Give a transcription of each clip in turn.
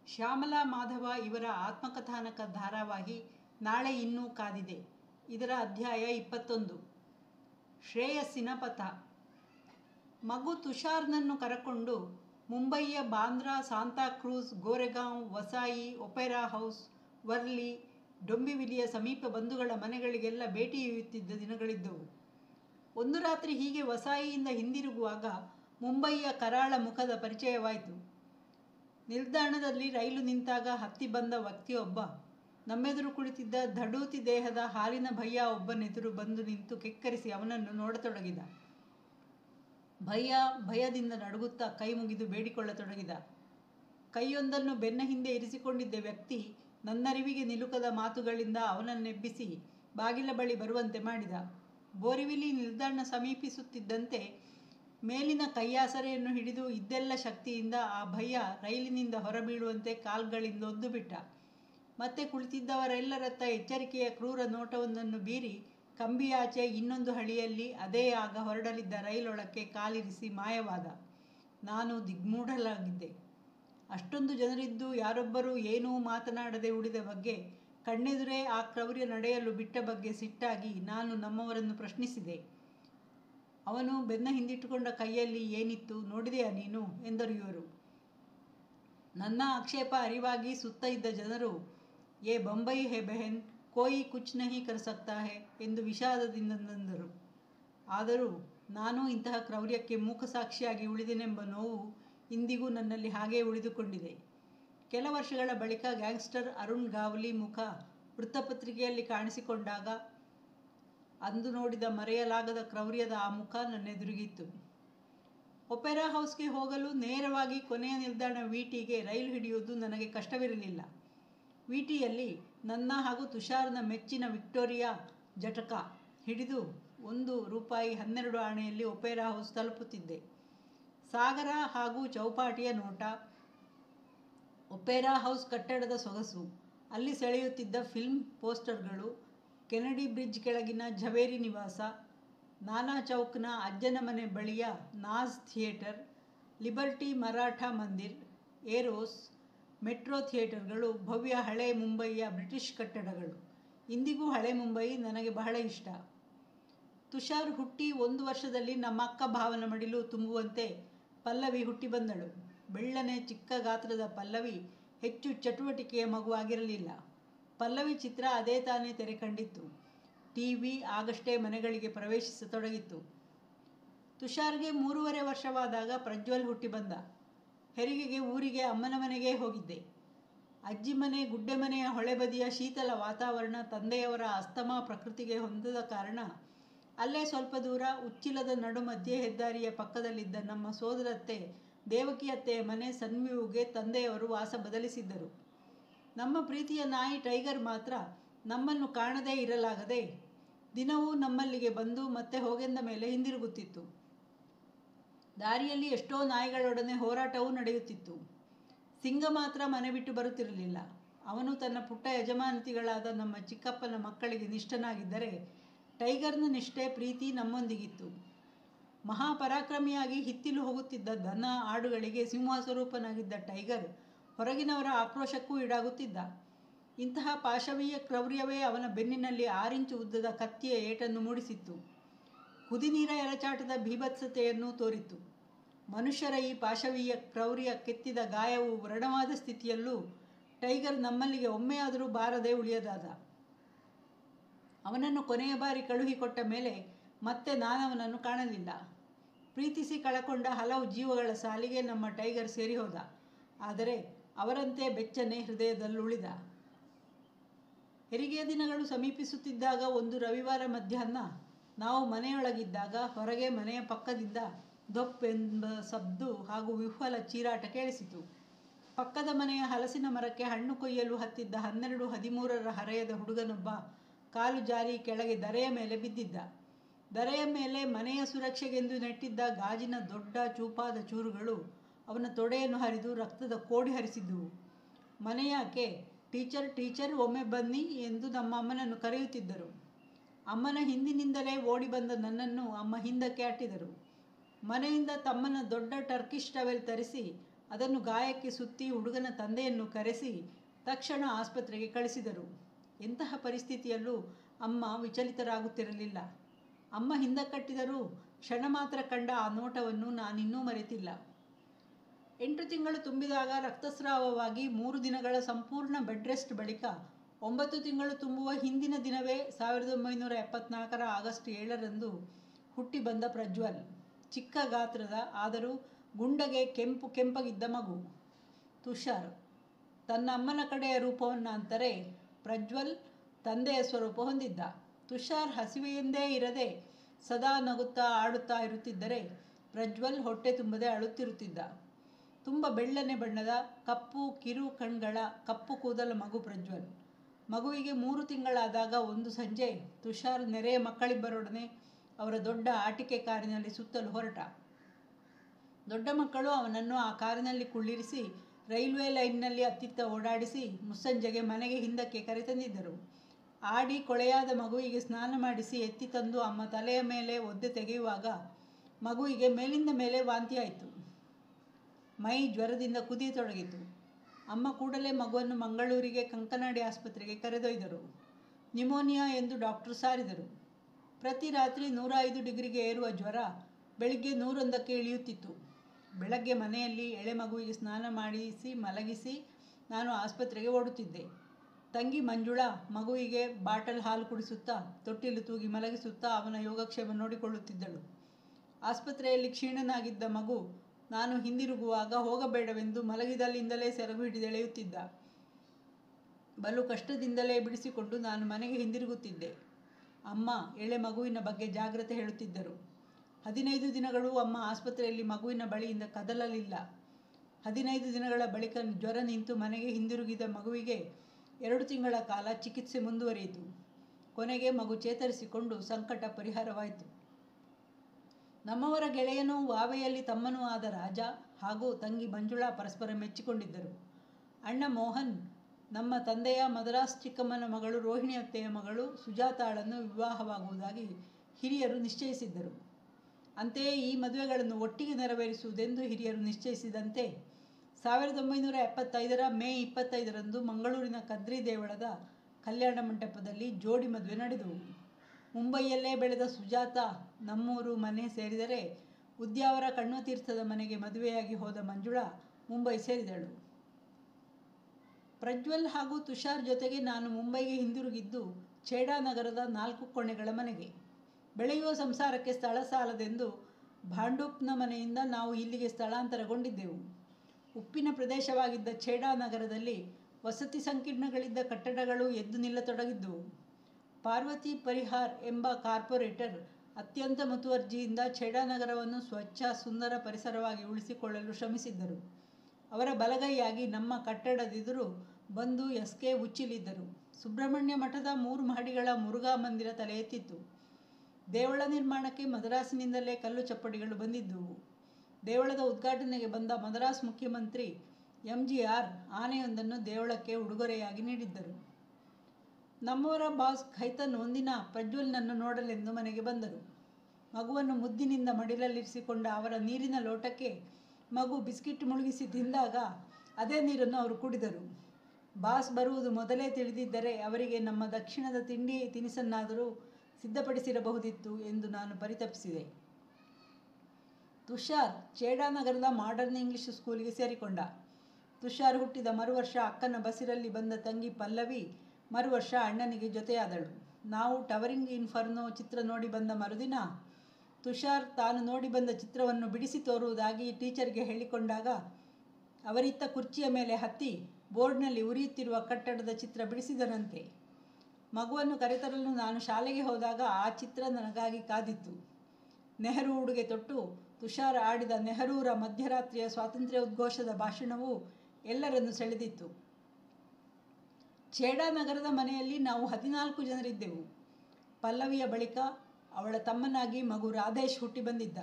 ಶ್ಯಾಮಲಾ ಮಾಧವ ಇವರ ಆತ್ಮಕಥಾನಕ ಧಾರಾವಾಹಿ ನಾಳೆ ಇನ್ನೂ ಕಾದಿದೆ ಇದರ ಅಧ್ಯಾಯ ಇಪ್ಪತ್ತೊಂದು ಶ್ರೇಯಸ್ಸಿನ ಪಥ ಮಗು ತುಷಾರ್ನನ್ನು ಕರಕೊಂಡು ಮುಂಬಯಿಯ ಬಾಂದ್ರಾ ಸಾಂತಾಕ್ರೂಸ್ ಗೋರೆಗಾಂವ್ ವಸಾಯಿ ಒಪೆರಾ ಹೌಸ್ ವರ್ಲಿ ಡೊಂಬಿವಿಲಿಯ ಸಮೀಪ ಬಂಧುಗಳ ಮನೆಗಳಿಗೆಲ್ಲ ಭೇಟಿಯುತ್ತಿದ್ದ ದಿನಗಳಿದ್ದವು ಒಂದು ರಾತ್ರಿ ಹೀಗೆ ವಸಾಯಿಯಿಂದ ಹಿಂದಿರುಗುವಾಗ ಮುಂಬಯಿಯ ಕರಾಳ ಮುಖದ ಪರಿಚಯವಾಯಿತು ನಿಲ್ದಾಣದಲ್ಲಿ ರೈಲು ನಿಂತಾಗ ಹತ್ತಿ ಬಂದ ವ್ಯಕ್ತಿಯೊಬ್ಬ ನಮ್ಮೆದುರು ಕುಳಿತಿದ್ದ ಧಡೂತಿ ದೇಹದ ಹಾಲಿನ ಭಯ್ಯ ಒಬ್ಬನೆದುರು ಬಂದು ನಿಂತು ಕೆಕ್ಕರಿಸಿ ಅವನನ್ನು ನೋಡತೊಡಗಿದ ಭಯ್ಯ ಭಯದಿಂದ ನಡುಗುತ್ತಾ ಕೈ ಮುಗಿದು ಬೇಡಿಕೊಳ್ಳತೊಡಗಿದ ಕೈಯೊಂದನ್ನು ಬೆನ್ನ ಹಿಂದೆ ಇರಿಸಿಕೊಂಡಿದ್ದ ವ್ಯಕ್ತಿ ನನ್ನರಿವಿಗೆ ನಿಲುಕದ ಮಾತುಗಳಿಂದ ಅವನನ್ನೆಬ್ಬಿಸಿ ಬಾಗಿಲ ಬಳಿ ಬರುವಂತೆ ಮಾಡಿದ ಬೋರಿವಿಲಿ ನಿಲ್ದಾಣ ಸಮೀಪಿಸುತ್ತಿದ್ದಂತೆ ಮೇಲಿನ ಕೈಯಾಸರೆಯನ್ನು ಹಿಡಿದು ಇದ್ದೆಲ್ಲ ಶಕ್ತಿಯಿಂದ ಆ ಭಯ್ಯ ರೈಲಿನಿಂದ ಹೊರಬೀಳುವಂತೆ ಕಾಲ್ಗಳಿಂದ ಒದ್ದು ಬಿಟ್ಟ ಮತ್ತೆ ಕುಳಿತಿದ್ದವರೆಲ್ಲರತ್ತ ಎಚ್ಚರಿಕೆಯ ಕ್ರೂರ ನೋಟವೊಂದನ್ನು ಬೀರಿ ಕಂಬಿಯಾಚೆ ಇನ್ನೊಂದು ಹಳಿಯಲ್ಲಿ ಅದೇ ಆಗ ಹೊರಡಲಿದ್ದ ರೈಲೊಳಕ್ಕೆ ಕಾಲಿರಿಸಿ ಮಾಯವಾದ ನಾನು ದಿಗ್ಮೂಢಲಾಗಿದ್ದೆ ಅಷ್ಟೊಂದು ಜನರಿದ್ದು ಯಾರೊಬ್ಬರೂ ಏನೂ ಮಾತನಾಡದೆ ಉಳಿದ ಬಗ್ಗೆ ಕಣ್ಣೆದುರೇ ಆ ಕ್ರೌರ್ಯ ನಡೆಯಲು ಬಿಟ್ಟ ಬಗ್ಗೆ ಸಿಟ್ಟಾಗಿ ನಾನು ನಮ್ಮವರನ್ನು ಪ್ರಶ್ನಿಸಿದೆ ಅವನು ಬೆನ್ನ ಹಿಂದಿಟ್ಟುಕೊಂಡ ಕೈಯಲ್ಲಿ ಏನಿತ್ತು ನೋಡಿದೆಯಾ ನೀನು ಎಂದರು ಇವರು ನನ್ನ ಆಕ್ಷೇಪ ಅರಿವಾಗಿ ಸುತ್ತ ಇದ್ದ ಜನರು ಏ ಬಂಬೈ ಹೇ ಬೆಹೆನ್ ಕೋಯಿ ಕುಚ್ ನಹಿ ಕರ್ ಸಕ್ತಾ ಹೇ ಎಂದು ವಿಷಾದದಿಂದ ನಂದರು ಆದರೂ ನಾನು ಇಂತಹ ಕ್ರೌರ್ಯಕ್ಕೆ ಮೂಕಸಾಕ್ಷಿಯಾಗಿ ಉಳಿದೆನೆಂಬ ನೋವು ಇಂದಿಗೂ ನನ್ನಲ್ಲಿ ಹಾಗೇ ಉಳಿದುಕೊಂಡಿದೆ ಕೆಲ ವರ್ಷಗಳ ಬಳಿಕ ಗ್ಯಾಂಗ್ಸ್ಟರ್ ಅರುಣ್ ಗಾವಲಿ ಮುಖ ವೃತ್ತಪತ್ರಿಕೆಯಲ್ಲಿ ಕಾಣಿಸಿಕೊಂಡಾಗ ಅಂದು ನೋಡಿದ ಮರೆಯಲಾಗದ ಕ್ರೌರ್ಯದ ಆ ಮುಖ ನನ್ನೆದುರಿಗಿತ್ತು ಒಪೆರಾ ಹೌಸ್ಗೆ ಹೋಗಲು ನೇರವಾಗಿ ಕೊನೆಯ ನಿಲ್ದಾಣ ವಿಟಿಗೆ ರೈಲು ಹಿಡಿಯುವುದು ನನಗೆ ಕಷ್ಟವಿರಲಿಲ್ಲ ವಿಟಿಯಲ್ಲಿ ನನ್ನ ಹಾಗೂ ತುಷಾರ್ನ ಮೆಚ್ಚಿನ ವಿಕ್ಟೋರಿಯಾ ಜಟಕ ಹಿಡಿದು ಒಂದು ರೂಪಾಯಿ ಹನ್ನೆರಡು ಆಣೆಯಲ್ಲಿ ಒಪೆರಾ ಹೌಸ್ ತಲುಪುತ್ತಿದ್ದೆ ಸಾಗರ ಹಾಗೂ ಚೌಪಾಟಿಯ ನೋಟ ಒಪೆರಾ ಹೌಸ್ ಕಟ್ಟಡದ ಸೊಗಸು ಅಲ್ಲಿ ಸೆಳೆಯುತ್ತಿದ್ದ ಫಿಲ್ಮ್ ಪೋಸ್ಟರ್ಗಳು ಕೆನಡಿ ಬ್ರಿಡ್ಜ್ ಕೆಳಗಿನ ಝವೇರಿ ನಿವಾಸ ನಾನಾ ಚೌಕ್ನ ಅಜ್ಜನ ಮನೆ ಬಳಿಯ Naaz theatre Liberty Maratha Mandir Eros Metro ಥಿಯೇಟರ್ಗಳು ಭವ್ಯ ಹಳೆ ಮುಂಬಯಿಯ ಬ್ರಿಟಿಷ್ ಕಟ್ಟಡಗಳು ಇಂದಿಗೂ ಹಳೆ ಮುಂಬಯಿ ನನಗೆ ಬಹಳ ಇಷ್ಟ ತುಷಾರ್ ಹುಟ್ಟಿ ಒಂದು ವರ್ಷದಲ್ಲಿ ನಮ್ಮ ಅಕ್ಕ ಭಾವನ ಮಡಿಲು ತುಂಬುವಂತೆ ಪಲ್ಲವಿ ಹುಟ್ಟಿ ಬಂದಳು ಬೆಳ್ಳನೆ ಚಿಕ್ಕ ಗಾತ್ರದ ಪಲ್ಲವಿ ಹೆಚ್ಚು ಚಟುವಟಿಕೆಯ ಮಗುವಾಗಿರಲಿಲ್ಲ ಪಲ್ಲವಿ ಚಿತ್ರ ಅದೇ ತಾನೇ ತೆರೆ ಕಂಡಿತ್ತು ಟಿ ವಿ ಆಗಷ್ಟೇ ಮನೆಗಳಿಗೆ ಪ್ರವೇಶಿಸತೊಡಗಿತ್ತು ತುಷಾರ್ಗೆ ಮೂರುವರೆ ವರ್ಷವಾದಾಗ ಪ್ರಜ್ವಲ್ ಹುಟ್ಟಿ ಬಂದ ಹೆರಿಗೆಗೆ ಊರಿಗೆ ಅಮ್ಮನ ಮನೆಗೆ ಹೋಗಿದ್ದೆ ಅಜ್ಜಿ ಮನೆ ಗುಡ್ಡೆ ಮನೆಯ ಹೊಳೆಬದಿಯ ಶೀತಲ ವಾತಾವರಣ ತಂದೆಯವರ ಅಸ್ತಮಾ ಪ್ರಕೃತಿಗೆ ಹೊಂದದ ಕಾರಣ ಅಲ್ಲೇ ಸ್ವಲ್ಪ ದೂರ ಉಚ್ಚಿಲದ ನಡು ಮಧ್ಯೆ ಹೆದ್ದಾರಿಯ ಪಕ್ಕದಲ್ಲಿದ್ದ ನಮ್ಮ ಸೋದರತ್ತೆ ದೇವಕಿ ಅತ್ತೆಯ ಮನೆ ಸನ್ವ್ಯೂಗೆ ತಂದೆಯವರು ವಾಸ ಬದಲಿಸಿದ್ದರು ನಮ್ಮ ಪ್ರೀತಿಯ ನಾಯಿ ಟೈಗರ್ ಮಾತ್ರ ನಮ್ಮನ್ನು ಕಾಣದೇ ಇರಲಾಗದೆ ದಿನವೂ ನಮ್ಮಲ್ಲಿಗೆ ಬಂದು ಮತ್ತೆ ಹೋಗೆಂದ ಮೇಲೆ ಹಿಂದಿರುಗುತ್ತಿತ್ತು ದಾರಿಯಲ್ಲಿ ಎಷ್ಟೋ ನಾಯಿಗಳೊಡನೆ ಹೋರಾಟವೂ ನಡೆಯುತ್ತಿತ್ತು ಸಿಂಗ ಮಾತ್ರ ಮನೆ ಬಿಟ್ಟು ಬರುತ್ತಿರಲಿಲ್ಲ ಅವನು ತನ್ನ ಪುಟ್ಟ ಯಜಮಾನತಿಗಳಾದ ನಮ್ಮ ಚಿಕ್ಕಪ್ಪನ ಮಕ್ಕಳಿಗೆ ನಿಷ್ಠನಾಗಿದ್ದರೆ ಟೈಗರ್ನ ನಿಷ್ಠೆ ಪ್ರೀತಿ ನಮ್ಮೊಂದಿಗಿತ್ತು ಮಹಾಪರಾಕ್ರಮಿಯಾಗಿ ಹಿತ್ತಿಲು ಹೋಗುತ್ತಿದ್ದ ದನ ಆಡುಗಳಿಗೆ ಸಿಂಹಸ್ವರೂಪನಾಗಿದ್ದ ಟೈಗರ್ ಹೊರಗಿನವರ ಆಕ್ರೋಶಕ್ಕೂ ಈಡಾಗುತ್ತಿದ್ದ ಇಂತಹ ಪಾಶವೀಯ ಕ್ರೌರ್ಯವೇ ಅವನ ಬೆನ್ನಿನಲ್ಲಿ ಆರಿಂಚು ಉದ್ದದ ಕತ್ತಿಯ ಏಟನ್ನು ಮೂಡಿಸಿತ್ತು ಕುದಿನೀರ ಎರಚಾಟದ ಭೀಭತ್ಸತೆಯನ್ನು ತೋರಿತು ಮನುಷ್ಯರ ಈ ಪಾಶವೀಯ ಕ್ರೌರ್ಯ ಕೆತ್ತಿದ ಗಾಯವು ವ್ರಣವಾದ ಸ್ಥಿತಿಯಲ್ಲೂ ಟೈಗರ್ ನಮ್ಮಲ್ಲಿಗೆ ಒಮ್ಮೆಯಾದರೂ ಬಾರದೆ ಉಳಿಯದಾದ ಅವನನ್ನು ಕೊನೆಯ ಬಾರಿ ಕಳುಹಿಕೊಟ್ಟ ಮೇಲೆ ಮತ್ತೆ ನಾನವನನ್ನು ಕಾಣಲಿಲ್ಲ ಪ್ರೀತಿಸಿ ಕಳಕೊಂಡ ಹಲವು ಜೀವಗಳ ಸಾಲಿಗೆ ನಮ್ಮ ಟೈಗರ್ ಸೇರಿ ಹೋದ ಆದರೆ ಅವರಂತೆ ಬೆಚ್ಚನೆ ಹೃದಯದಲ್ಲುಳಿದ ಹೆರಿಗೆಯ ದಿನಗಳು ಸಮೀಪಿಸುತ್ತಿದ್ದಾಗ ಒಂದು ರವಿವಾರ ಮಧ್ಯಾಹ್ನ ನಾವು ಮನೆಯೊಳಗಿದ್ದಾಗ ಹೊರಗೆ ಮನೆಯ ಪಕ್ಕದಿಂದ ದೊಪ್ ಎಂಬ ಸಬ್ದು ಹಾಗೂ ವಿಹ್ವಲ ಚೀರಾಟ ಕೇಳಿಸಿತು ಪಕ್ಕದ ಮನೆಯ ಹಲಸಿನ ಮರಕ್ಕೆ ಹಣ್ಣು ಕೊಯ್ಯಲು ಹತ್ತಿದ್ದ ಹನ್ನೆರಡು ಹದಿಮೂರರ ಹರೆಯದ ಹುಡುಗನೊಬ್ಬ ಕಾಲು ಜಾರಿ ಕೆಳಗೆ ದರೆಯ ಮೇಲೆ ಬಿದ್ದಿದ್ದ ದರೆಯ ಮೇಲೆ ಮನೆಯ ಸುರಕ್ಷೆಗೆಂದು ನೆಟ್ಟಿದ್ದ ಗಾಜಿನ ದೊಡ್ಡ ಚೂಪಾದ ಚೂರುಗಳು ಅವನ ತೊಡೆಯನ್ನು ಹರಿದು ರಕ್ತದ ಕೋಡಿ ಹರಿಸಿದ್ದುವು ಮನೆಯಾಕೆ ಟೀಚರ್ ಟೀಚರ್ ಒಮ್ಮೆ ಬನ್ನಿ ಎಂದು ನಮ್ಮ ಅಮ್ಮನನ್ನು ಕರೆಯುತ್ತಿದ್ದರು ಅಮ್ಮನ ಹಿಂದಿನಿಂದಲೇ ಓಡಿ ಬಂದ ನನ್ನನ್ನು ಅಮ್ಮ ಹಿಂದಕ್ಕೆ ಅಟ್ಟಿದರು ಮನೆಯಿಂದ ತಮ್ಮನ ದೊಡ್ಡ ಟರ್ಕಿಶ್ ಟವೆಲ್ ತರಿಸಿ ಅದನ್ನು ಗಾಯಕ್ಕೆ ಸುತ್ತಿ ಹುಡುಗನ ತಂದೆಯನ್ನು ಕರೆಸಿ ತಕ್ಷಣ ಆಸ್ಪತ್ರೆಗೆ ಕಳಿಸಿದರು ಎಂತಹ ಪರಿಸ್ಥಿತಿಯಲ್ಲೂ ಅಮ್ಮ ವಿಚಲಿತರಾಗುತ್ತಿರಲಿಲ್ಲ ಅಮ್ಮ ಹಿಂದಕ್ಕಟ್ಟಿದರೂ ಕ್ಷಣ ಮಾತ್ರ ಕಂಡ ಆ ನೋಟವನ್ನು ನಾನಿನ್ನೂ ಮರೆತಿಲ್ಲ ಎಂಟು ತಿಂಗಳು ತುಂಬಿದಾಗ ರಕ್ತಸ್ರಾವವಾಗಿ ಮೂರು ದಿನಗಳ ಸಂಪೂರ್ಣ ಬೆಡ್ ರೆಸ್ಟ್ ಬಳಿಕ ಒಂಬತ್ತು ತಿಂಗಳು ತುಂಬುವ ಹಿಂದಿನ ದಿನವೇ ಸಾವಿರದ ಒಂಬೈನೂರ ಎಪ್ಪತ್ನಾಲ್ಕರ ಆಗಸ್ಟ್ ಏಳರಂದು ಹುಟ್ಟಿ ಬಂದ ಪ್ರಜ್ವಲ್ ಚಿಕ್ಕ ಗಾತ್ರದ ಆದರೂ ಗುಂಡಗೆ ಕೆಂಪು ಕೆಂಪಗಿದ್ದ ಮಗು ತುಷಾರ್ ತನ್ನ ಅಮ್ಮನ ಕಡೆಯ ರೂಪವನ್ನು ಅಂತಾರೆ ಪ್ರಜ್ವಲ್ ತಂದೆಯ ಸ್ವರೂಪ ಹೊಂದಿದ್ದ ತುಷಾರ್ ಹಸಿವೆಯೆಂದೇ ಇರದೆ ಸದಾ ನಗುತ್ತಾ ಆಡುತ್ತಾ ಇರುತ್ತಿದ್ದರೆ ಪ್ರಜ್ವಲ್ ಹೊಟ್ಟೆ ತುಂಬದೆ ಅಳುತ್ತಿರುತ್ತಿದ್ದ ತುಂಬ ಬೆಳ್ಳನೆ ಬಣ್ಣದ ಕಪ್ಪು ಕಿರು ಕಣ್ಗಳ ಕಪ್ಪು ಕೂದಲ ಮಗು ಪ್ರಜ್ವಲ್ ಮಗುವಿಗೆ ಮೂರು ತಿಂಗಳಾದಾಗ ಒಂದು ಸಂಜೆ ತುಷಾರ್ ನೆರೆಯ ಮಕ್ಕಳಿಬ್ಬರೊಡನೆ ಅವರ ದೊಡ್ಡ ಆಟಿಕೆ ಕಾರಿನಲ್ಲಿ ಸುತ್ತಲು ಹೊರಟ ದೊಡ್ಡ ಮಕ್ಕಳು ಅವನನ್ನು ಆ ಕಾರಿನಲ್ಲಿ ಕುಳ್ಳಿರಿಸಿ ರೈಲ್ವೆ ಲೈನ್ನಲ್ಲಿ ಅತ್ತಿತ್ತ ಓಡಾಡಿಸಿ ಮುಸ್ಸಂಜೆಗೆ ಮನೆಗೆ ಹಿಂದಕ್ಕೆ ಕರೆತಂದಿದ್ದರು ಆಡಿ ಕೊಳೆಯಾದ ಮಗುವಿಗೆ ಸ್ನಾನ ಮಾಡಿಸಿ ಎತ್ತಿ ತಂದು ಅಮ್ಮ ತಲೆಯ ಮೇಲೆ ಒದ್ದೆ ತೆಗೆಯುವಾಗ ಮಗುವಿಗೆ ಮೇಲಿಂದ ಮೇಲೆ ವಾಂತಿಯಾಯಿತು ಮೈ ಜ್ವರದಿಂದ ಕುದಿಯತೊಡಗಿತು ಅಮ್ಮ ಕೂಡಲೇ ಮಗುವನ್ನು ಮಂಗಳೂರಿಗೆ ಕಂಕನಾಡಿ ಆಸ್ಪತ್ರೆಗೆ ಕರೆದೊಯ್ದರು ನ್ಯುಮೋನಿಯಾ ಎಂದು ಡಾಕ್ಟರ್ ಸಾರಿದರು ಪ್ರತಿ ರಾತ್ರಿ ನೂರ ಐದು ಡಿಗ್ರಿಗೆ ಏರುವ ಜ್ವರ ಬೆಳಿಗ್ಗೆ ನೂರೊಂದಕ್ಕೆ ಇಳಿಯುತ್ತಿತ್ತು ಬೆಳಗ್ಗೆ ಮನೆಯಲ್ಲಿ ಎಳೆ ಮಗುವಿಗೆ ಸ್ನಾನ ಮಾಡಿಸಿ ಮಲಗಿಸಿ ನಾನು ಆಸ್ಪತ್ರೆಗೆ ಓಡುತ್ತಿದ್ದೆ ತಂಗಿ ಮಂಜುಳಾ ಮಗುವಿಗೆ ಬಾಟಲ್ ಹಾಲು ಕುಡಿಸುತ್ತಾ ತೊಟ್ಟಿಲು ತೂಗಿ ಮಲಗಿಸುತ್ತಾ ಅವನ ಯೋಗಕ್ಷೇಮ ನೋಡಿಕೊಳ್ಳುತ್ತಿದ್ದಳು ಆಸ್ಪತ್ರೆಯಲ್ಲಿ ಕ್ಷೀಣನಾಗಿದ್ದ ಮಗು ನಾನು ಹಿಂದಿರುಗುವಾಗ ಹೋಗಬೇಡವೆಂದು ಮಲಗಿದಲ್ಲಿಂದಲೇ ಸೆರಗು ಹಿಡಿದೆಳೆಯುತ್ತಿದ್ದ ಬಲು ಕಷ್ಟದಿಂದಲೇ ಬಿಡಿಸಿಕೊಂಡು ನಾನು ಮನೆಗೆ ಹಿಂದಿರುಗುತ್ತಿದ್ದೆ ಅಮ್ಮ ಎಳೆ ಮಗುವಿನ ಬಗ್ಗೆ ಜಾಗ್ರತೆ ಹೇಳುತ್ತಿದ್ದರು ಹದಿನೈದು ದಿನಗಳು ಅಮ್ಮ ಆಸ್ಪತ್ರೆಯಲ್ಲಿ ಮಗುವಿನ ಬಳಿಯಿಂದ ಕದಲಲಿಲ್ಲ ಹದಿನೈದು ದಿನಗಳ ಬಳಿಕ ಜ್ವರ ನಿಂತು ಮನೆಗೆ ಹಿಂದಿರುಗಿದ ಮಗುವಿಗೆ ಎರಡು ತಿಂಗಳ ಕಾಲ ಚಿಕಿತ್ಸೆ ಮುಂದುವರಿಯಿತು ಕೊನೆಗೆ ಮಗು ಚೇತರಿಸಿಕೊಂಡು ಸಂಕಟ ಪರಿಹಾರವಾಯಿತು ನಮ್ಮವರ ಗೆಳೆಯನೂ ವಾವೆಯಲ್ಲಿ ತಮ್ಮನೂ ಆದ ರಾಜ ಹಾಗೂ ತಂಗಿ ಮಂಜುಳಾ ಪರಸ್ಪರ ಮೆಚ್ಚಿಕೊಂಡಿದ್ದರು ಅಣ್ಣ ಮೋಹನ್ ನಮ್ಮ ತಂದೆಯ ಮದರಾಸ್ ಚಿಕ್ಕಮ್ಮನ ಮಗಳು ರೋಹಿಣಿ ಅತ್ತೆಯ ಮಗಳು ಸುಜಾತಾಳನ್ನು ವಿವಾಹವಾಗುವುದಾಗಿ ಹಿರಿಯರು ನಿಶ್ಚಯಿಸಿದ್ದರು ಅಂತೆಯೇ ಈ ಮದುವೆಗಳನ್ನು ಒಟ್ಟಿಗೆ ನೆರವೇರಿಸುವುದೆಂದು ಹಿರಿಯರು ನಿಶ್ಚಯಿಸಿದಂತೆ ಸಾವಿರದ ಒಂಬೈನೂರ ಎಪ್ಪತ್ತೈದರ ಮೇ ಇಪ್ಪತ್ತೈದರಂದು ಮಂಗಳೂರಿನ ಕದ್ರಿ ದೇವಳದ ಕಲ್ಯಾಣ ಮಂಟಪದಲ್ಲಿ ಜೋಡಿ ಮದುವೆ ನಡೆದವು ಮುಂಬೈಯಲ್ಲೇ ಬೆಳೆದ ಸುಜಾತ ನಮ್ಮೂರು ಮನೆ ಸೇರಿದರೆ ಉದ್ಯಾವರ ಕಣ್ವತೀರ್ಥದ ಮನೆಗೆ ಮದುವೆಯಾಗಿ ಹೋದ ಮಂಜುಳಾ ಮುಂಬೈ ಸೇರಿದಳು ಪ್ರಜ್ವಲ್ ಹಾಗೂ ತುಷಾರ್ ಜೊತೆಗೆ ನಾನು ಮುಂಬೈಗೆ ಹಿಂದಿರುಗಿದ್ದು ಛೇಡಾ ನಗರದ ನಾಲ್ಕು ಕೋಣೆಗಳ ಮನೆಗೆ ಬೆಳೆಯುವ ಸಂಸಾರಕ್ಕೆ ಸ್ಥಳ ಸಾಲದೆಂದು ಭಾಂಡೂಪ್ನ ಮನೆಯಿಂದ ನಾವು ಇಲ್ಲಿಗೆ ಸ್ಥಳಾಂತರಗೊಂಡಿದ್ದೆವು ಉಪ್ಪಿನ ಪ್ರದೇಶವಾಗಿದ್ದ ಛೇಡಾ ನಗರದಲ್ಲಿ ವಸತಿ ಸಂಕೀರ್ಣಗಳಿದ್ದ ಕಟ್ಟಡಗಳು ಎದ್ದು ನಿಲ್ಲತೊಡಗಿದ್ದವು ಪಾರ್ವತಿ ಪರಿಹಾರ್ ಎಂಬ ಕಾರ್ಪೊರೇಟರ್ ಅತ್ಯಂತ ಮುತುವರ್ಜಿಯಿಂದ ಛೇಡಾ ನಗರವನ್ನು ಸ್ವಚ್ಛ ಸುಂದರ ಪರಿಸರವಾಗಿ ಉಳಿಸಿಕೊಳ್ಳಲು ಶ್ರಮಿಸಿದ್ದರು ಅವರ ಬಲಗೈಯಾಗಿ ನಮ್ಮ ಕಟ್ಟಡದೆದುರು ಬಂದು ಎಸ್ ಕೆ ಉಚ್ಚಿಲಿದ್ದರು ಸುಬ್ರಹ್ಮಣ್ಯ ಮಠದ ಮೂರು ಮಹಡಿಗಳ ಮುರುಘಾ ಮಂದಿರ ತಲೆ ಎತ್ತಿತ್ತು ದೇವಳ ನಿರ್ಮಾಣಕ್ಕೆ ಮದ್ರಾಸಿನಿಂದಲೇ ಕಲ್ಲು ಚಪ್ಪಡಿಗಳು ಬಂದಿದ್ದುವು ದೇವಳದ ಉದ್ಘಾಟನೆಗೆ ಬಂದ ಮದ್ರಾಸ್ ಮುಖ್ಯಮಂತ್ರಿ ಎಂ ಜಿ ಆರ್ ಆನೆಯೊಂದನ್ನು ದೇವಳಕ್ಕೆ ಉಡುಗೊರೆಯಾಗಿ ನೀಡಿದ್ದರು ನಮ್ಮವರ ಬಾಸ್ ಖೈತನ್ ಒಂದಿನ ಪ್ರಜ್ವಲ್ನನ್ನು ನೋಡಲೆಂದು ಮನೆಗೆ ಬಂದರು ಮಗುವನ್ನು ಮುದ್ದಿನಿಂದ ಮಡಿಲಲ್ಲಿರಿಸಿಕೊಂಡ ಅವರ ನೀರಿನ ಲೋಟಕ್ಕೆ ಮಗು ಬಿಸ್ಕಿಟ್ ಮುಳುಗಿಸಿ ತಿಂದಾಗ ಅದೇ ನೀರನ್ನು ಅವರು ಕುಡಿದರು ಬಾಸ್ ಬರುವುದು ಮೊದಲೇ ತಿಳಿದಿದ್ದರೆ ಅವರಿಗೆ ನಮ್ಮ ದಕ್ಷಿಣದ ತಿಂಡಿ ತಿನಿಸನ್ನಾದರೂ ಸಿದ್ಧಪಡಿಸಿರಬಹುದಿತ್ತು ಎಂದು ನಾನು ಪರಿತಪಿಸಿದೆ ತುಷಾರ್ ಚೇಡಾನಗರದ ಮಾಡರ್ನ್ ಇಂಗ್ಲಿಷ್ ಸ್ಕೂಲಿಗೆ ಸೇರಿಕೊಂಡ ತುಷಾರ್ ಹುಟ್ಟಿದ ಮರುವರ್ಷ ಅಕ್ಕನ ಬಸಿರಲ್ಲಿ ಬಂದ ತಂಗಿ ಪಲ್ಲವಿ ಮರುವರ್ಷ ಅಣ್ಣನಿಗೆ ಜೊತೆಯಾದಳು ನಾವು ಟವರಿಂಗ್ ಇನ್ಫರ್ನೋ ಚಿತ್ರ ನೋಡಿ ಬಂದ ಮರುದಿನ ತುಷಾರ್ ತಾನು ನೋಡಿ ಬಂದ ಚಿತ್ರವನ್ನು ಬಿಡಿಸಿ ತೋರುವುದಾಗಿ ಟೀಚರ್ಗೆ ಹೇಳಿಕೊಂಡಾಗ ಅವರಿತ್ತ ಕುರ್ಚಿಯ ಮೇಲೆ ಹತ್ತಿ ಬೋರ್ಡ್ನಲ್ಲಿ ಉರಿಯುತ್ತಿರುವ ಕಟ್ಟಡದ ಚಿತ್ರ ಬಿಡಿಸಿದನಂತೆ ಮಗುವನ್ನು ಕರೆತರಲು ನಾನು ಶಾಲೆಗೆ ಹೋದಾಗ ಆ ಚಿತ್ರ ನನಗಾಗಿ ಕಾದಿತ್ತು ನೆಹರು ಉಡುಗೆ ತೊಟ್ಟು ತುಷಾರ್ ಆಡಿದ ನೆಹರೂರ ಮಧ್ಯರಾತ್ರಿಯ ಸ್ವಾತಂತ್ರ್ಯ ಉದ್ಘೋಷದ ಭಾಷಣವು ಎಲ್ಲರನ್ನು ಸೆಳೆದಿತ್ತು ಛೇಡಾ ನಗರದ ಮನೆಯಲ್ಲಿ ನಾವು ಹದಿನಾಲ್ಕು ಜನರಿದ್ದೆವು ಪಲ್ಲವಿಯ ಬಳಿಕ ಅವಳ ತಮ್ಮನಾಗಿ ಮಗು ರಾಧೇಶ್ ಹುಟ್ಟಿ ಬಂದಿದ್ದ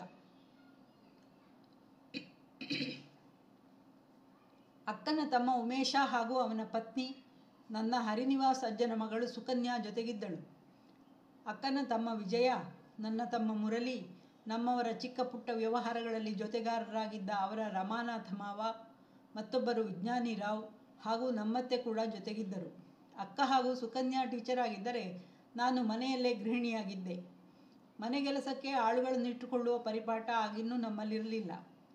ಅಕ್ಕನ ತಮ್ಮ ಉಮೇಶ ಹಾಗೂ ಅವನ ಪತ್ನಿ ನನ್ನ ಹರಿನಿವಾಸ್ ಅಜ್ಜನ ಮಗಳು ಸುಕನ್ಯಾ ಜೊತೆಗಿದ್ದಳು ಅಕ್ಕನ ತಮ್ಮ ವಿಜಯ ನನ್ನ ತಮ್ಮ ಮುರಳಿ ನಮ್ಮವರ ಚಿಕ್ಕ ಪುಟ್ಟ ವ್ಯವಹಾರಗಳಲ್ಲಿ ಜೊತೆಗಾರರಾಗಿದ್ದ ಅವರ ರಮಾನಾಥ ಮಾವ ಮತ್ತೊಬ್ಬರು ವಿಜ್ಞಾನಿ ರಾವ್ ಹಾಗೂ ನಮ್ಮತ್ತೆ ಕೂಡ ಜೊತೆಗಿದ್ದರು ಅಕ್ಕ ಹಾಗೂ ಸುಕನ್ಯಾ ಟೀಚರ್ ಆಗಿದ್ದರೆ ನಾನು ಮನೆಯಲ್ಲೇ ಗೃಹಿಣಿಯಾಗಿದ್ದೆ ಮನೆಗೆಲಸಕ್ಕೆ ಆಳುಗಳನ್ನಿಟ್ಟುಕೊಳ್ಳುವ ಪರಿಪಾಠ ಆಗಿನ್ನೂ ನಮ್ಮಲ್ಲಿರಲಿಲ್ಲ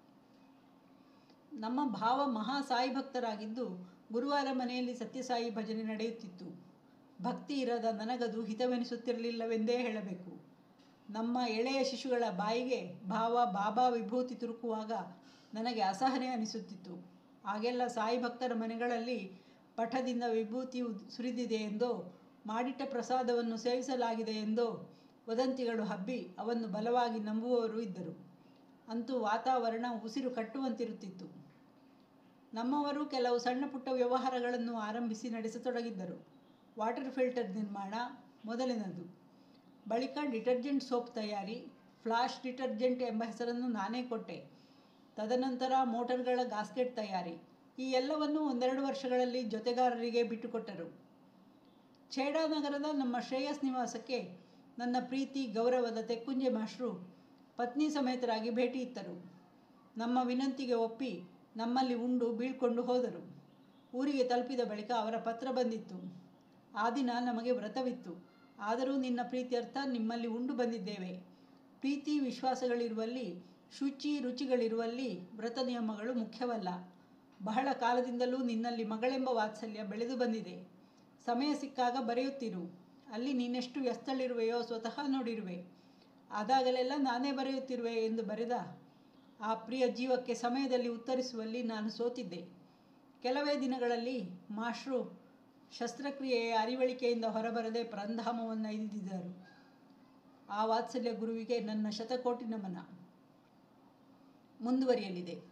ನಮ್ಮ ಭಾವ ಮಹಾ ಸಾಯಿ ಭಕ್ತರಾಗಿದ್ದು ಗುರುವಾರ ಮನೆಯಲ್ಲಿ ಸತ್ಯಸಾಯಿ ಭಜನೆ ನಡೆಯುತ್ತಿತ್ತು ಭಕ್ತಿ ಇರದ ನನಗದು ಹಿತವೆನಿಸುತ್ತಿರಲಿಲ್ಲವೆಂದೇ ಹೇಳಬೇಕು ನಮ್ಮ ಎಳೆಯ ಶಿಶುಗಳ ಬಾಯಿಗೆ ಭಾವ ಬಾಬಾ ವಿಭೂತಿ ತುರುಕುವಾಗ ನನಗೆ ಅಸಹನೆ ಅನಿಸುತ್ತಿತ್ತು ಆಗೆಲ್ಲ ಸಾಯಿ ಭಕ್ತರ ಮನೆಗಳಲ್ಲಿ ಪಠದಿಂದ ವಿಭೂತಿ ಸುರಿದಿದೆ ಎಂದೋ ಮಾಡಿಟ್ಟ ಪ್ರಸಾದವನ್ನು ಸೇವಿಸಲಾಗಿದೆ ಎಂದೋ ವದಂತಿಗಳು ಹಬ್ಬಿ ಅವನ್ನು ಬಲವಾಗಿ ನಂಬುವವರು ಇದ್ದರು ಅಂತೂ ವಾತಾವರಣ ಉಸಿರು ಕಟ್ಟುವಂತಿರುತ್ತಿತ್ತು ನಮ್ಮವರು ಕೆಲವು ಸಣ್ಣ ಪುಟ್ಟ ವ್ಯವಹಾರಗಳನ್ನು ಆರಂಭಿಸಿ ನಡೆಸತೊಡಗಿದ್ದರು ವಾಟರ್ ಫಿಲ್ಟರ್ ನಿರ್ಮಾಣ ಮೊದಲಿನದು ಬಳಿಕ ಡಿಟರ್ಜೆಂಟ್ ಸೋಪ್ ತಯಾರಿ ಫ್ಲಾಶ್ ಡಿಟರ್ಜೆಂಟ್ ಎಂಬ ಹೆಸರನ್ನು ನಾನೇ ಕೊಟ್ಟೆ ತದನಂತರ ಮೋಟರ್ಗಳ ಗಾಸ್ಕೆಟ್ ತಯಾರಿ ಈ ಎಲ್ಲವನ್ನೂ ಒಂದೆರಡು ವರ್ಷಗಳಲ್ಲಿ ಜೊತೆಗಾರರಿಗೆ ಬಿಟ್ಟುಕೊಟ್ಟರು ಛೇಡಾ ನಗರದ ನಮ್ಮ ಶ್ರೇಯಸ್ ನಿವಾಸಕ್ಕೆ ನನ್ನ ಪ್ರೀತಿ ಗೌರವದ ತೆಕ್ಕುಂಜೆ ಮಾಸ್ಟ್ರು ಪತ್ನಿ ಸಮೇತರಾಗಿ ಭೇಟಿ ಇತ್ತರು ನಮ್ಮ ವಿನಂತಿಗೆ ಒಪ್ಪಿ ನಮ್ಮಲ್ಲಿ ಉಂಡು ಬೀಳ್ಕೊಂಡು ಹೋದರು ಊರಿಗೆ ತಲುಪಿದ ಬಳಿಕ ಅವರ ಪತ್ರ ಬಂದಿತ್ತು ಆ ದಿನ ನಮಗೆ ವ್ರತವಿತ್ತು ಆದರೂ ನಿನ್ನ ಪ್ರೀತ್ಯರ್ಥ ನಿಮ್ಮಲ್ಲಿ ಉಂಡು ಬಂದಿದ್ದೇವೆ ಪ್ರೀತಿ ವಿಶ್ವಾಸಗಳಿರುವಲ್ಲಿ ಶುಚಿ ರುಚಿಗಳಿರುವಲ್ಲಿ ವ್ರತ ನಿಯಮಗಳು ಮುಖ್ಯವಲ್ಲ ಬಹಳ ಕಾಲದಿಂದಲೂ ನಿನ್ನಲ್ಲಿ ಮಗಳೆಂಬ ವಾತ್ಸಲ್ಯ ಬೆಳೆದು ಬಂದಿದೆ ಸಮಯ ಸಿಕ್ಕಾಗ ಬರೆಯುತ್ತಿರು ಅಲ್ಲಿ ನೀನೆಷ್ಟು ವ್ಯಸ್ತಳಿರುವೆಯೋ ಸ್ವತಃ ನೋಡಿರುವೆ ಆದಾಗಲೆಲ್ಲ ನಾನೇ ಬರೆಯುತ್ತಿರುವೆ ಎಂದು ಬರೆದ ಆ ಪ್ರಿಯ ಜೀವಕ್ಕೆ ಸಮಯದಲ್ಲಿ ಉತ್ತರಿಸುವಲ್ಲಿ ನಾನು ಸೋತಿದ್ದೆ ಕೆಲವೇ ದಿನಗಳಲ್ಲಿ ಮಾಶ್ರು ಶಸ್ತ್ರಕ್ರಿಯೆಯ ಅರಿವಳಿಕೆಯಿಂದ ಹೊರಬರದೆ ಪರಂಧಾಮವನ್ನು ಐದಿದ್ದರು ಆ ವಾತ್ಸಲ್ಯ ಗುರುವಿಗೆ ನನ್ನ ಶತಕೋಟಿ ನಮನ ಮುಂದುವರಿಯಲಿದೆ